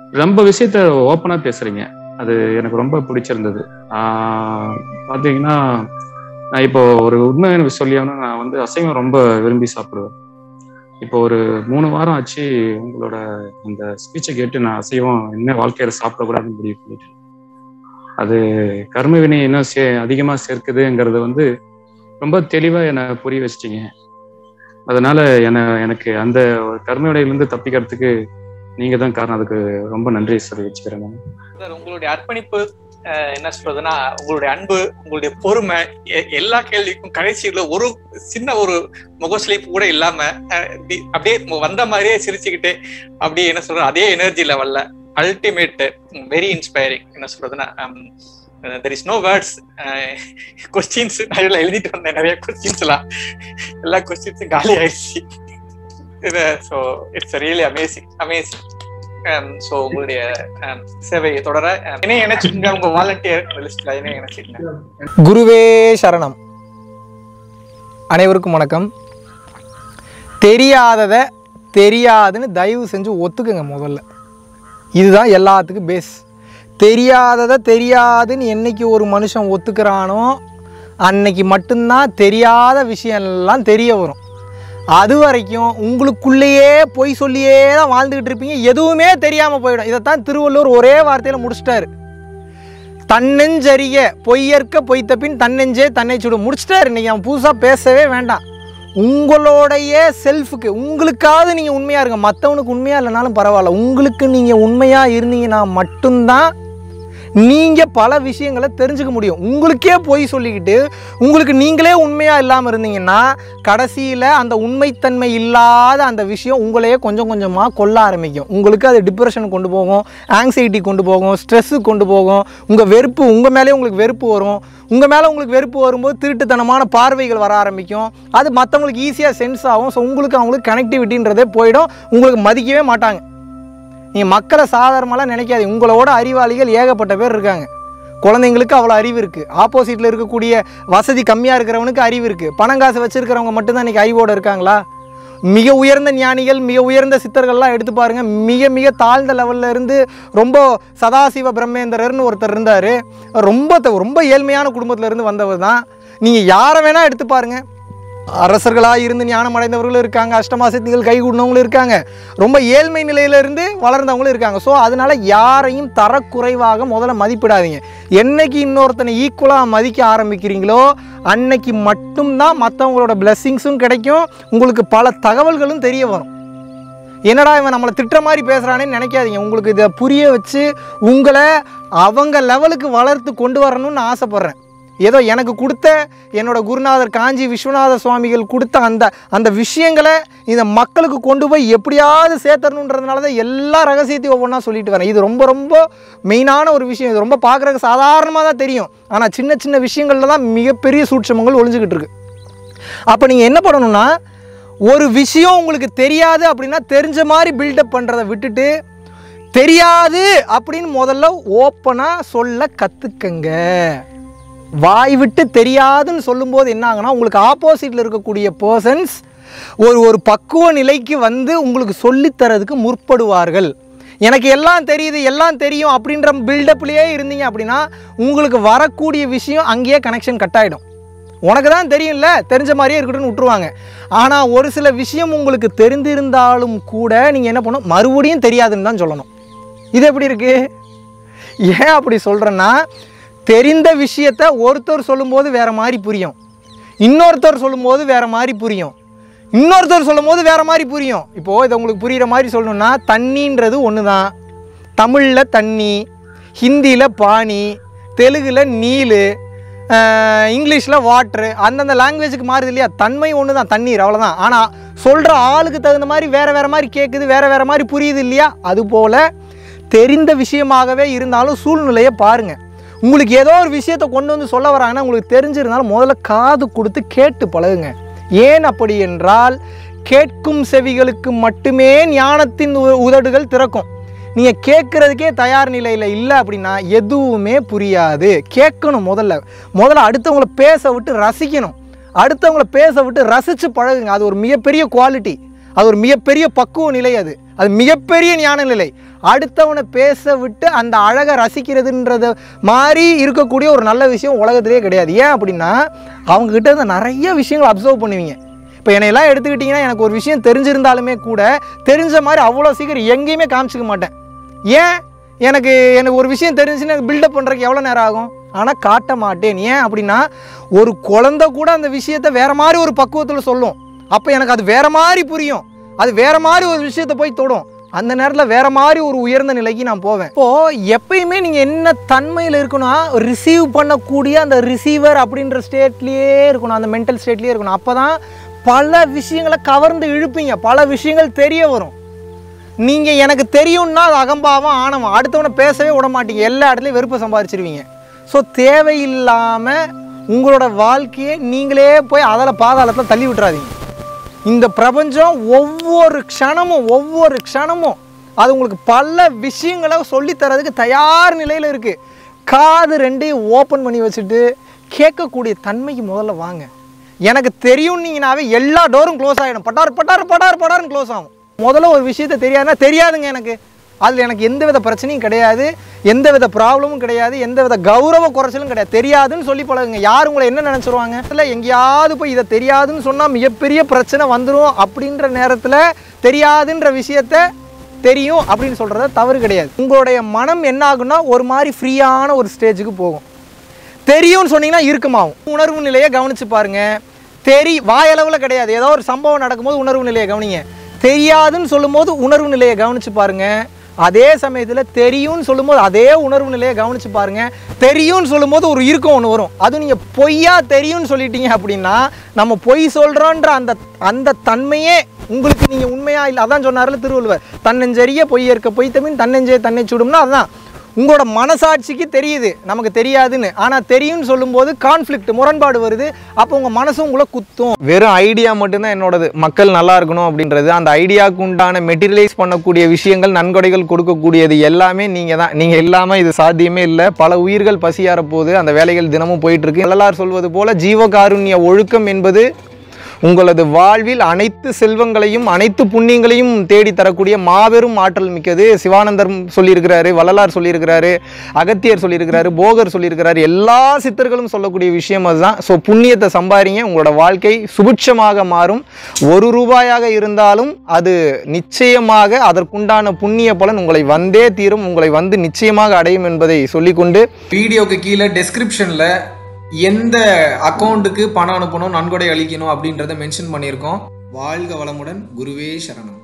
ரொம்ப விஷயத்த ஓப்பனா பேசுறீங்க அது எனக்கு ரொம்ப பிடிச்சிருந்தது ஆஹ் பாத்தீங்கன்னா நான் இப்போ ஒரு உண்மை எனக்கு சொல்லியானா நான் வந்து அசைவம் ரொம்ப விரும்பி சாப்பிடுவேன் இப்போ ஒரு மூணு வாரம் ஆச்சு உங்களோட அந்த ஸ்பீச்சை கேட்டு நான் அசைவம் என்ன வாழ்க்கையில சாப்பிடக்கூடாதுன்னு முடிவு பண்ணிட்டேன் அது கர்ம வினை என்ன சே அதிகமா சேர்க்குதுங்கிறத வந்து ரொம்ப தெளிவா என்னை புரிய வச்சிட்டீங்க அதனால என்ன எனக்கு அந்த ஒரு கர்ம வினையிலிருந்து தப்பிக்கிறதுக்கு நீங்க தான் காரணம் அதுக்கு ரொம்ப நன்றி சொல்லி வச்சுக்கிறேன் நான் சார் உங்களுடைய அர்ப்பணிப்பு அஹ், என்ன சொல்றதுன்னா உங்களுடைய அன்பு உங்களுடைய பொறுமை எ- எல்லா கேள்விக்கும் கடைசியில ஒரு சின்ன ஒரு முகஸ்லிப் கூட இல்லாம அஹ், இப்படி அப்படியே வந்த மாதிரியே சிரிச்சுக்கிட்டு அப்படியே என்ன சொல்றது அதே எனர்ஜி லெவல்ல அல்டிமேட் வெரி இன்ஸ்பைரிங் என்ன சொல்றதுன்னா there is no words questions நான் எழுதிட்டு வந்தேன் நிறைய கொஸ்டின்ஸ் எல்லாம் எல்லா கொஸ்டின்ஸும் காலி ஆயிடுச்சு so it's really amazing amazing so உங்களுடைய um, சேவையை தொடர um, என்னைய இணைச்சுங்க உங்க வாலண்டியர் லிஸ்ட்ல என்னைய இணைச்சுங்க குருவே சரணம் அனைவருக்கும் வணக்கம் தெரியாததை தெரியாதுன்னு தயவு செஞ்சு ஒத்துக்குங்க முதல்ல இதுதான் எல்லாத்துக்கும் பேஸ் தெரியாததை தெரியாதுன்னு என்னைக்கு ஒரு மனுஷன் ஒத்துக்கிறானோ அன்னைக்கு மட்டும்தான் தெரியாத விஷயம் எல்லாம் தெரிய வரும் அது வரைக்கும் உங்களுக்குள்ளேயே பொய் சொல்லியே தான் வாழ்ந்துக்கிட்டு இருப்பீங்க எதுவுமே தெரியாமல் போயிடும் இதைத்தான் திருவள்ளுவர் ஒரே வார்த்தையில் முடிச்சிட்டாரு தன்னெஞ்சறிய பொய்யற்க பொய்த்த பின் தன்னெஞ்சே தன்னை சுடும் முடிச்சிட்டாரு இன்னைக்கு அவன் புதுசாக பேசவே வேண்டாம் உங்களுடைய செல்ஃபுக்கு உங்களுக்காவது நீங்கள் உண்மையாக இருங்க மற்றவனுக்கு உண்மையாக இல்லைனாலும் பரவாயில்ல உங்களுக்கு நீங்கள் உண்மையாக இருந்தீங்கன்னா மட்டும்தான் நீங்கள் பல விஷயங்களை தெரிஞ்சுக்க முடியும் உங்களுக்கே போய் சொல்லிக்கிட்டு உங்களுக்கு நீங்களே உண்மையாக இல்லாமல் இருந்தீங்கன்னா கடைசியில் அந்த உண்மைத்தன்மை இல்லாத அந்த விஷயம் உங்களையே கொஞ்சம் கொஞ்சமாக கொல்ல ஆரம்பிக்கும் உங்களுக்கு அது டிப்ரெஷன் கொண்டு போகும் ஆங்ஸைட்டி கொண்டு போகும் ஸ்ட்ரெஸ்ஸு கொண்டு போகும் உங்கள் வெறுப்பு உங்கள் மேலே உங்களுக்கு வெறுப்பு வரும் உங்கள் மேலே உங்களுக்கு வெறுப்பு வரும்போது திருட்டுத்தனமான பார்வைகள் வர ஆரம்பிக்கும் அது மற்றவங்களுக்கு ஈஸியாக சென்ஸ் ஆகும் ஸோ உங்களுக்கு அவங்களுக்கு கனெக்டிவிட்டின்றதே போயிடும் உங்களுக்கு மதிக்கவே மாட்டாங்க நீங்கள் மக்களை சாதாரணமாலாம் நினைக்காதீங்க உங்களோட அறிவாளிகள் ஏகப்பட்ட பேர் இருக்காங்க குழந்தைங்களுக்கு அவ்வளோ அறிவு இருக்குது ஆப்போசிட்டில் இருக்கக்கூடிய வசதி கம்மியாக இருக்கிறவனுக்கு அறிவு இருக்குது பணம் காசு வச்சுருக்கிறவங்க மட்டும்தான் இன்றைக்கி அறிவோடு இருக்காங்களா மிக உயர்ந்த ஞானிகள் மிக உயர்ந்த சித்தர்கள்லாம் எடுத்து பாருங்க மிக மிக தாழ்ந்த லெவல்ல இருந்து ரொம்ப சதாசிவ பிரம்மேந்திரர்னு ஒருத்தர் இருந்தார் ரொம்ப த- ரொம்ப ஏழ்மையான குடும்பத்துல இருந்து வந்தவர் தான் நீங்கள் யாரை வேணால் எடுத்து பாருங்க அரசர்களாக இருந்து ஞானம் அடைந்தவர்களும் இருக்காங்க அஷ்டமாசக்திகள் கைகூடினவங்களும் இருக்காங்க ரொம்ப ஏழ்மை நிலையிலிருந்து வளர்ந்தவங்களும் இருக்காங்க ஸோ அதனால யாரையும் தரக்குறைவாக முதல்ல மதிப்பிடாதீங்க என்னைக்கு இன்னொருத்தனை ஈக்குவலாக மதிக்க ஆரம்பிக்கிறீங்களோ அன்னைக்கு மட்டும்தான் மற்றவங்களோட பிளெஸ்ஸிங்ஸும் கிடைக்கும் உங்களுக்கு பல தகவல்களும் தெரிய வரும் என்னடா இவன் நம்மளை திட்டுற மாதிரி பேசுகிறானேன்னு நினைக்காதீங்க உங்களுக்கு இதை புரிய வச்சு உங்களை அவங்க லெவலுக்கு வளர்த்து கொண்டு வரணும்னு ஆசைப்பட்றேன் ஏதோ எனக்கு கொடுத்த என்னோட குருநாதர் காஞ்சி விஸ்வநாத சுவாமிகள் கொடுத்த அந்த அந்த விஷயங்களை இந்த மக்களுக்கு கொண்டு போய் எப்படியாவது சேர்த்தரணுன்றதுனால தான் எல்லா ரகசியத்தையும் ஒவ்வொன்றா சொல்லிட்டு வரேன் இது ரொம்ப ரொம்ப மெயினான ஒரு விஷயம் இது ரொம்ப பார்க்குறதுக்கு சாதாரணமாக தான் தெரியும் ஆனால் சின்ன சின்ன விஷயங்களில் தான் மிகப்பெரிய சூட்சமங்கள் ஒளிஞ்சுக்கிட்டு இருக்கு அப்போ நீங்கள் என்ன பண்ணணும்னா ஒரு விஷயம் உங்களுக்கு தெரியாது அப்படின்னா தெரிஞ்ச மாதிரி பில்டப் பண்ணுறதை விட்டுட்டு தெரியாது அப்படின்னு முதல்ல ஓப்பனாக சொல்ல கற்றுக்கங்க வாய் விட்டு தெரியாதுன்னு சொல்லும்போது என்ன ஆகுனா உங்களுக்கு ஆப்போசிட்டில் இருக்கக்கூடிய பர்சன்ஸ் ஒரு ஒரு பக்குவ நிலைக்கு வந்து உங்களுக்கு சொல்லித்தரதுக்கு முற்படுவார்கள் எனக்கு எல்லாம் தெரியுது எல்லாம் தெரியும் அப்படின்ற பில்டப்லேயே இருந்தீங்க அப்படின்னா உங்களுக்கு வரக்கூடிய விஷயம் அங்கேயே கனெக்ஷன் கட் ஆகிடும் உனக்கு தான் தெரியும்ல தெரிஞ்ச மாதிரியே இருக்கட்டும்னு விட்டுருவாங்க ஆனால் ஒரு சில விஷயம் உங்களுக்கு தெரிந்திருந்தாலும் கூட நீங்கள் என்ன பண்ணணும் மறுபடியும் தெரியாதுன்னு தான் சொல்லணும் இது எப்படி இருக்கு ஏன் அப்படி சொல்கிறேன்னா தெரிந்த விஷயத்த ஒருத்தர் சொல்லும்போது வேற மாதிரி புரியும் இன்னொருத்தர் சொல்லும்போது வேற மாதிரி புரியும் இன்னொருத்தர் சொல்லும்போது வேற மாதிரி புரியும் இப்போது இதை உங்களுக்கு புரிகிற மாதிரி சொல்லணும்னா தண்ணின்றது ஒன்று தான் தமிழில் தண்ணி ஹிந்தியில் பானி தெலுங்கில் நீலு இங்கிலீஷில் வாட்ரு அந்தந்த லாங்குவேஜுக்கு மாறுது இல்லையா தன்மை ஒன்று தான் தண்ணீர் அவ்வளோதான் ஆனால் சொல்கிற ஆளுக்கு தகுந்த மாதிரி வேறு வேறு மாதிரி கேட்குது வேறு வேறு மாதிரி புரியுது இல்லையா அதுபோல் தெரிந்த விஷயமாகவே இருந்தாலும் சூழ்நிலையை பாருங்கள் உங்களுக்கு ஏதோ ஒரு விஷயத்தை கொண்டு வந்து சொல்ல வராங்கன்னா உங்களுக்கு தெரிஞ்சிருந்தாலும் முதல்ல காது கொடுத்து கேட்டு பழகுங்க ஏன் அப்படி என்றால் கேட்கும் செவிகளுக்கு மட்டுமே ஞானத்தின் உ- உதடுகள் திறக்கும் நீங்கள் கேட்குறதுக்கே தயார் நிலையில் இல்லை அப்படின்னா எதுவுமே புரியாது கேட்கணும் முதல்ல முதல்ல அடுத்தவங்கள பேச விட்டு ரசிக்கணும் அடுத்தவங்கள பேச விட்டு ரசித்து பழகுங்க அது ஒரு மிகப்பெரிய குவாலிட்டி அது ஒரு மிகப்பெரிய பக்குவ நிலை அது அது மிகப்பெரிய ஞான நிலை அடுத்தவனை பேச விட்டு அந்த அழகை ரசிக்கிறதுன்றது மாதிரி இருக்கக்கூடிய ஒரு நல்ல விஷயம் உலகத்திலே கிடையாது ஏன் அப்படின்னா அவங்க கிட்ட இருந்து நிறைய விஷயங்களை அப்சர்வ் பண்ணுவீங்க இப்போ என்னையெல்லாம் எடுத்துக்கிட்டிங்கன்னா எனக்கு ஒரு விஷயம் தெரிஞ்சிருந்தாலுமே கூட தெரிஞ்ச மாதிரி அவ்வளோ சீக்கிரம் எங்கேயுமே காமிச்சிக்க மாட்டேன் ஏன் எனக்கு எனக்கு ஒரு விஷயம் தெரிஞ்சுன்னா பில்டப் பண்ணுறதுக்கு எவ்வளோ நேரம் ஆகும் ஆனால் காட்ட மாட்டேன் ஏன் அப்படின்னா ஒரு குழந்தை கூட அந்த விஷயத்தை வேற மாதிரி ஒரு பக்குவத்தில் சொல்லும் அப்போ எனக்கு அது வேற மாதிரி புரியும் அது வேற மாதிரி ஒரு விஷயத்தை போய் தொடும் அந்த நேரத்தில் வேற மாதிரி ஒரு உயர்ந்த நிலைக்கு நான் போவேன் இப்போ எப்பயுமே நீங்கள் என்ன தன்மையில் இருக்கணும் ரிசீவ் பண்ணக்கூடிய அந்த ரிசீவர் அப்படின்ற ஸ்டேட்லேயே இருக்கணும் அந்த மென்டல் ஸ்டேட்லேயே இருக்கணும் அப்போ தான் பல விஷயங்களை கவர்ந்து இழுப்பீங்க பல விஷயங்கள் தெரிய வரும் நீங்கள் எனக்கு தெரியும்னா அது அகம்பாவம் ஆணவம் அடுத்தவனை பேசவே விட மாட்டீங்க எல்லா இடத்துலையும் வெறுப்பை சம்பாதிச்சிருவீங்க ஸோ தேவையில்லாமல் உங்களோட வாழ்க்கையை நீங்களே போய் அதில் பாதாளத்தில் தள்ளி விட்டுறாதீங்க இந்த பிரபஞ்சம் ஒவ்வொரு க்ஷணமும் ஒவ்வொரு க்ஷணமும் அது உங்களுக்கு பல விஷயங்களை சொல்லித் தரதுக்கு தயார் நிலையில் இருக்குது காது ரெண்டையும் ஓப்பன் பண்ணி வச்சுட்டு கேட்கக்கூடிய தன்மைக்கு முதல்ல வாங்க எனக்கு தெரியும்னீங்கனாவே எல்லா டோரும் க்ளோஸ் ஆகிடும் பட்டார் பட்டார் பட்டார் பட்டார்னு க்ளோஸ் ஆகும் முதல்ல ஒரு விஷயத்த தெரியாதுன்னா தெரியாதுங்க எனக்கு அதில் எனக்கு எந்த வித பிரச்சனையும் கிடையாது எந்த வித ப்ராப்ளமும் கிடையாது எந்த வித கௌரவ குறைச்சலும் கிடையாது தெரியாதுன்னு சொல்லி பழகுங்க யார் உங்களை என்ன நினச்சிருவாங்க இல்லை எங்கேயாவது போய் இதை தெரியாதுன்னு சொன்னால் மிகப்பெரிய பிரச்சனை வந்துடும் அப்படின்ற நேரத்தில் தெரியாதுன்ற விஷயத்த தெரியும் அப்படின்னு சொல்கிறத தவறு கிடையாது உங்களுடைய மனம் என்ன ஆகும்னா ஒரு மாதிரி ஃப்ரீயான ஒரு ஸ்டேஜுக்கு போகும் தெரியும்னு சொன்னீங்கன்னா இருக்குமாவும் உணர்வு நிலையை கவனிச்சு பாருங்க தெரி வாயளவில் கிடையாது ஏதோ ஒரு சம்பவம் நடக்கும்போது உணர்வு நிலையை கவனிங்க தெரியாதுன்னு சொல்லும்போது உணர்வு நிலையை கவனிச்சு பாருங்க அதே சமயத்தில் தெரியும்னு சொல்லும்போது அதே உணர்வு நிலையை கவனிச்சு பாருங்க தெரியும்னு சொல்லும்போது ஒரு இறுக்கம் ஒன்று வரும் அது நீங்கள் பொய்யா தெரியும்னு சொல்லிட்டீங்க அப்படின்னா நம்ம பொய் சொல்கிறோன்ற அந்த அந்த தன்மையே உங்களுக்கு நீங்கள் உண்மையா இல்லை அதான் சொன்னார்ல திருவள்ளுவர் தன்னெஞ்சரிய பொய் இருக்க பொய் தமிழ் தன்னெஞ்சே தன்னை சுடும்னா அதுதான் உங்களோட மனசாட்சிக்கு தெரியுது நமக்கு தெரியாதுன்னு ஆனால் தெரியும்னு சொல்லும்போது கான்ஃப்ளிக்ட் முரண்பாடு வருது அப்போ உங்கள் மனசும் உங்களை குத்தும் வெறும் ஐடியா மட்டும்தான் என்னோடது மக்கள் நல்லா இருக்கணும் அப்படின்றது அந்த ஐடியாவுக்கு உண்டான மெட்டீரியலைஸ் பண்ணக்கூடிய விஷயங்கள் நன்கொடைகள் கொடுக்கக்கூடியது எல்லாமே நீங்கள் தான் நீங்கள் இல்லாமல் இது சாத்தியமே இல்லை பல உயிர்கள் பசியார போது அந்த வேலைகள் தினமும் போயிட்டு இருக்கு வள்ளலார் சொல்வது போல ஜீவகாருண்ய ஒழுக்கம் என்பது உங்களது வாழ்வில் அனைத்து செல்வங்களையும் அனைத்து புண்ணியங்களையும் தேடி தரக்கூடிய மாபெரும் ஆற்றல் மிக்கது சிவானந்தர் சொல்லியிருக்கிறாரு வள்ளலார் சொல்லியிருக்கிறாரு அகத்தியர் சொல்லியிருக்கிறாரு போகர் சொல்லியிருக்கிறாரு எல்லா சித்தர்களும் சொல்லக்கூடிய விஷயம் அதுதான் ஸோ புண்ணியத்தை சம்பாதிங்க உங்களோட வாழ்க்கை சுபிட்சமாக மாறும் ஒரு ரூபாயாக இருந்தாலும் அது நிச்சயமாக அதற்குண்டான புண்ணிய பலன் உங்களை வந்தே தீரும் உங்களை வந்து நிச்சயமாக அடையும் என்பதை சொல்லிக்கொண்டு வீடியோக்கு கீழே டெஸ்கிரிப்ஷனில் எந்த அக்கௌண்ட்டுக்கு பணம் அனுப்பணும் நன்கொடை அளிக்கணும் அப்படின்றத மென்ஷன் பண்ணியிருக்கோம் வாழ்க வளமுடன் குருவே சரணம்